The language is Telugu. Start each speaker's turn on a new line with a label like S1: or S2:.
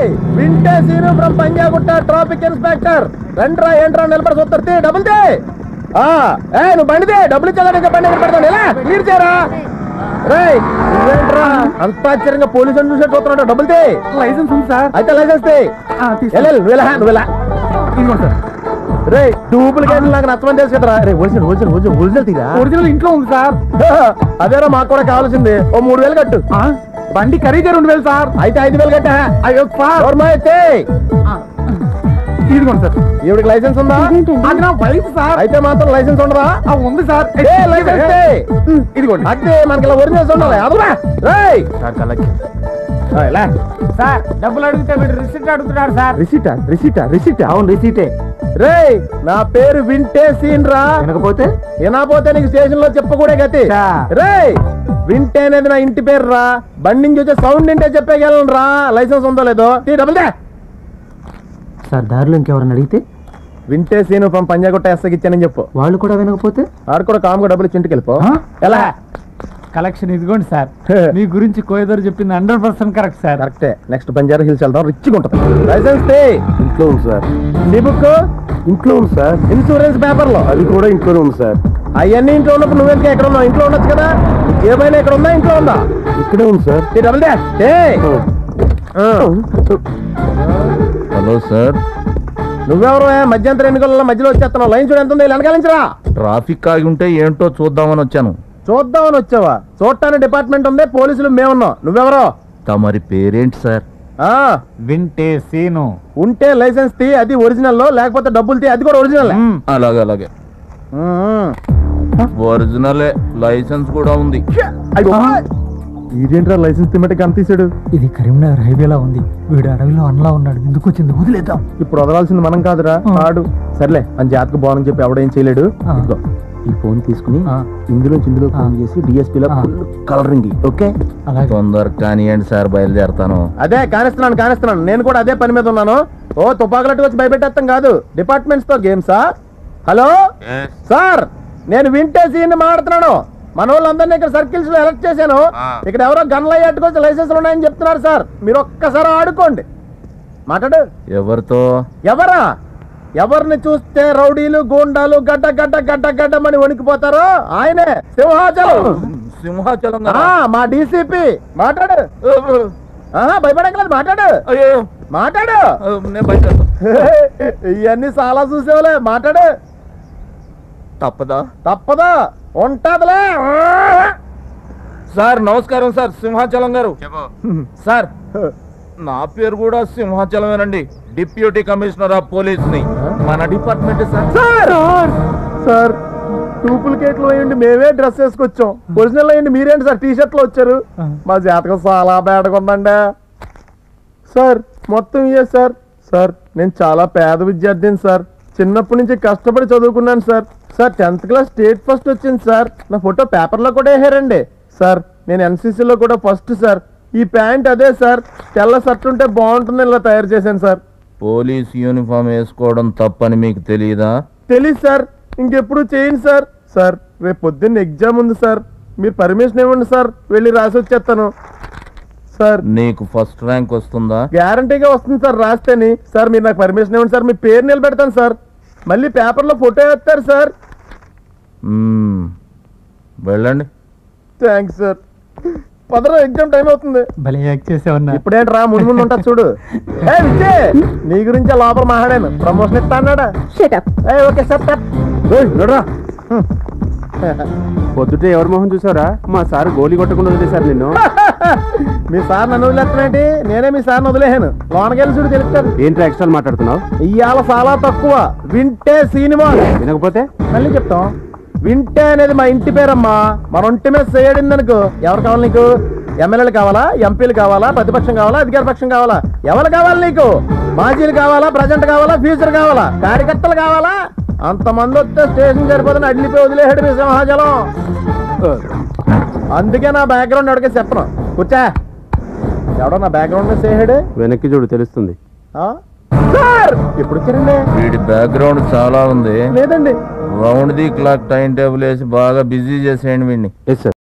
S1: వింటే Seenu from Panjagutta traffic inspector రండ్రా ఏంట్రా నిలబడి చూస్తారు డబ్బులు తే ఆ, ఏ నువ్వు బండిదే డబ్బులు ఇచ్చేదా ఇంకా బండి ఎక్కడ పెడతాను ఎలా క్లియర్ చేయరా రేయ్ నువ్వేంట్రా అంత ఆశ్చర్యంగా పోలీసు అని చూసే చూస్తున్నాడు డబ్బులు తే
S2: లైసెన్స్ ఉంది సార్
S1: అయితే లైసెన్స్ తే
S2: తీసుకో.
S1: వెళ్ళు, నువ్వు వెళ్ళా నువ్వు వెళ్ళా
S2: ఇదిగోండి సార్
S1: రే డూప్లికేట్ నాకు నచ్చమని తెలుసు కదరా రే ఒరిజినల్ ఒరిజినల్ ఒరిజినల్ ఒరిజినల్ తీరా
S2: ఒరిజినల్ ఇంట్లో ఉంది సార్
S1: అదేరా మాకు కూడా కావాల్సింది ఓ మూడు వేలు కట్టు
S2: ఆ, బండి ఖరీదే రెండు వేలు సార్
S1: అయితే ఐదు వేలు కట్టా
S2: అయ్యో సార్
S1: ఎవరు అయితే
S2: ఇదిగోండి సార్
S1: ఈవిడికి లైసెన్స్ ఉందా
S2: అది నా వైఫ్ సార్
S1: అయితే మాత్రం లైసెన్స్ ఉండదా
S2: ఆ, ఉంది సార్
S1: ఏ లైసెన్స్ తే.
S2: ఇదిగోండి
S1: అదే మనకి ఇలా ఒరిజినల్స్ ఉండాలి అదురా రేయ్ ఆ, ఇలా
S2: సార్ డబ్బులు అడిగితే వీడు రిసిప్ట్ అడుగుతున్నాడు సార్
S1: రిసీటా రిసీటా రిసీటా
S2: అవును రిసీటే
S1: రేయ్ నా పేరు వింటే సీన్ రా
S2: వినకపోతే
S1: వినకపోతే నీకు స్టేషన్ లో చెప్పకూడే గతి
S2: చా.
S1: రేయ్ వింటే అనేది నా ఇంటి పేరు రా బండి నుంచి వచ్చే సౌండ్ వింటే చెప్పేయగలను రా లైసెన్స్ ఉందో లేదో తీ డబుల్ దే
S2: సార్ దారిలో ఇంకెవరైనా అడిగితే
S1: వింటే సీను ఫ్రమ్ పంజాగుట్ట ఎస్సకి ఇచ్చానని చెప్పు
S2: వాళ్ళు కూడా వినకపోతే
S1: ఆడు కూడా కామ్గా డబ్బులు ఇచ్చి ఇంటికి వెళ్ళిపో
S2: ఆ?
S1: ఎలా
S2: కలెక్షన్ ఇదిగోండి సార్ మీ గురించి కోయదరు చెప్పింది హండ్రెడ్ పర్సెంట్ కరెక్ట్ సార్
S1: కరెక్టే నెక్స్ట్ బంజారా హిల్స్ వెళ్దాం రిచ్గా ఉంటుంది లైసెన్స్ తే
S3: ఇంట్లో ఉంది సార్
S1: నీ బుక్
S3: ఇంట్లో ఉంది సార్
S1: ఇన్సూరెన్స్ పేపర్ లో
S3: అది కూడా ఇంట్లోనే ఉంది సార్
S1: అవన్నీ ఇంట్లో ఉన్నప్పుడు నువ్వెందుకు ఎక్కడ ఉన్నావు ఇంట్లో ఉండొచ్చు కదా ఏమైనా ఇక్కడ ఉందా ఇంట్లో ఉందా
S3: ఇక్కడే ఉంది సార్
S1: ఈ డబుల్ డే టే. ఆ.
S4: హలో సార్
S1: నువ్వెవరు ఏ? మధ్యంతర ఎన్నికల్లో మధ్యలో వచ్చేస్తున్నావు లైన్ చూడు ఎంత ఉంది వెనకాలించరా
S4: ట్రాఫిక్ ఆగి ఉంటే ఏంటో చూద్దామని వచ్చాను
S1: చూద్దామని వచ్చావా చూడటానికి డిపార్ట్మెంట్ ఉంది పోలీసులు మేమున్నాం నువ్వెవరో
S4: తమరి పేరేంటి సార్
S1: ఆ
S2: వింటే సీను
S1: ఉంటే లైసెన్స్ తీ అది ఒరిజినల్ లేకపోతే డబ్బులు తీ అది కూడా ఒరిజినల్
S4: అలాగే అలాగే ఒరిజినలే లైసెన్స్ కూడా ఉంది
S1: ఇదేంట్రా లైసెన్స్ తిమ్మటికి అంత తీసాడు
S2: ఇది కరీంనగర్ హైవేలా ఉంది వీడు అడవిలో అన్లా ఉన్నాడు ఎందుకు వచ్చింది వదిలేద్దాం
S1: ఇప్పుడు వదలాల్సింది మనం కాదురా
S2: ఆ.
S1: ఆడు సర్లే అని జాతకు బాగుంని చెప్పి ఎవడేం చేయలేడు
S2: ఆ.
S1: ఇదిగో, ఈ ఫోన్ తీసుకుని
S2: ఆ.
S1: ఇందులో ఇందులో ఫోన్
S2: ఆ.
S1: చేసి డిఎస్పీలో
S2: ఆ.
S1: కలరింగ్ ఓకే
S2: అలాగే
S4: తొందర కానివ్వండి సార్ బయలుదేరతాను
S1: అదే కానిస్తున్నాను కానిస్తున్నాను నేను కూడా అదే పని మీద ఉన్నాను ఓ తుపాకులట్టు వచ్చి భయపెట్టేస్తాం కాదు డిపార్ట్మెంట్స్ తో గేమ్సా హలో సార్ నేను వింటే సీన్ మాట్లాడుతున్నాను మన వాళ్ళందరినీ ఇక్కడ సర్కిల్స్ లో ఎలక్ట్ చేశాను ఇక్కడ ఎవరో గన్లు అయ్యేట్టుకొచ్చి లైసెన్స్ ఉన్నాయని చెప్తున్నారు సార్ మీరు ఒక్కసారి ఆడుకోండి మాట్లాడు
S4: ఎవరితో
S1: ఎవరా ఎవరిని చూస్తే రౌడీలు గూండాలు గడ్డ గడ్డ గడ్డ గడ్డమని వణికిపోతారో ఆయనే సింహాచలం
S4: సింహాచలం
S1: ఆ, మా డీసీపీ మాట్లాడు ఆహా, భయపడక్కలేదు మాట్లాడు
S4: అయ్యో
S1: మాట్లాడు
S4: నేను బయలుదేరుతా
S1: ఇవన్నీ చాలా చూసేవాలే మాట్లాడు
S4: తప్పదా
S1: తప్పదా ఉంటదిలే
S4: సార్ నమస్కారం సార్ సింహాచలం గారు సార్ నా పేరు కూడా సింహాచలమేనండి డిప్యూటీ కమిషనర్ ఆఫ్ పోలీస్ ని మన డిపార్ట్మెంట్ సార్
S1: సార్ సార్ డూప్లికేట్లు అయ్యండి మేమే డ్రెస్ వేసుకొచ్చాం ఒరిజినల్ అయ్యండి మీరేంటి సార్ టీ షర్ట్ లో వచ్చారు మా జాతకం చాలా బేడగా ఉందండి సార్ మొత్తం ఇయే సార్ సార్ నేను చాలా పేద విద్యార్థిని సార్ చిన్నప్పటి నుంచి కష్టపడి చదువుకున్నాను sir sir tenth class state first వచ్చింది సార్ నా ఫోటో పేపర్లో కూడా వేసారండి సార్ నేను ఎన్సీసీలో కూడా ఫస్ట్ సార్ ఈ ప్యాంట్ అదే సార్ తెల్ల షర్ట్ ఉంటే బాగుంటుంది ఇలా తయారు చేశాను సార్
S4: పోలీస్ యూనిఫామ్ వేసుకోవడం తప్పని మీకు తెలియదా
S1: తెలీదు సార్ ఇంకెప్పుడు చేయండి సార్ సార్ రేపు పొద్దున్న ఎగ్జామ్ ఉంది సార్ మీరు పర్మిషన్ ఇవ్వండి సార్ వెళ్ళి రాసి వచ్చేస్తాను సార్
S4: నీకు ఫస్ట్ ర్యాంక్ వస్తుందా
S1: గ్యారంటీగా వస్తుంది సార్ రాస్తేని సార్ మీరు నాకు పర్మిషన్ ఇవ్వండి సార్ మీ పేరు నిలబెడతాను సార్ మళ్ళీ పేపర్లో ఫోటో వేస్తారు సార్
S4: మ్మ్. వెళ్ళండి
S1: థ్యాంక్స్ సార్ పదరా ఎగ్జామ్ టైం అవుతుంది
S2: భలే యాక్ట్ చేసావన్నా
S1: ఇప్పుడేంటి రా ముందు ముందు ఉంటుంది చూడు ఏ విజయ్ నీ గురించి లోపల మాట్లాడాను ప్రమోషన్ ఇస్తా అన్నాడా
S5: షటప్
S1: ఏ ఓకే సార్ సార్
S3: పొద్దుటే ఎవరి మొహం చూసారా మా సార్ గోలీ కొట్టకుండా వదిలేశారు నిన్ను
S1: మీ సార్ నన్ను వదిలేస్తున్నాంటి నేనే మీ సార్ని వదిలేసాను లోనకెళ్ళి చూడు తెలుస్తుంది
S3: ఏంట్రా ఎక్స్ట్రా మాట్లాడుతున్నావు
S1: ఇవాళ చాలా తక్కువ వింటే సినిమా
S3: వినకపోతే
S1: మళ్ళీ చెప్తాం వింటే అనేది మా ఇంటి పేరమ్మా మన ఒంటి మీద చేయడింది అనుకో ఎవరు కావాలి నీకు ఎమ్మెల్యేలు కావాలా ఎంపీలు కావాలా ప్రతిపక్షం కావాలా అధికార పక్షం కావాలా ఎవరు కావాలి నీకు మాజీలు కావాలా ప్రజెంట్ కావాలా ఫ్యూచర్ కావాలా కార్యకర్తలు కావాలా అంతమంది వస్తే స్టేషన్ సరిపోతుంది అడ్లిపోయి వదిలేసాడు మీ సింహాచలం అందుకే నా బ్యాక్గ్రౌండ్ ఎవరికే చెప్పను కూర్చా ఎవడో నా బ్యాక్గ్రౌండ్ చేసాడు
S3: వెనక్కి చూడు తెలుస్తుంది
S1: సార్ ఎప్పుడు వచ్చారండి
S4: వీడి బ్యాక్గ్రౌండ్ చాలా ఉంది
S1: లేదండి
S4: round the clock time table వేసి బాగా బిజీ చేసేయండి వీడిని
S3: ఎస్ సార్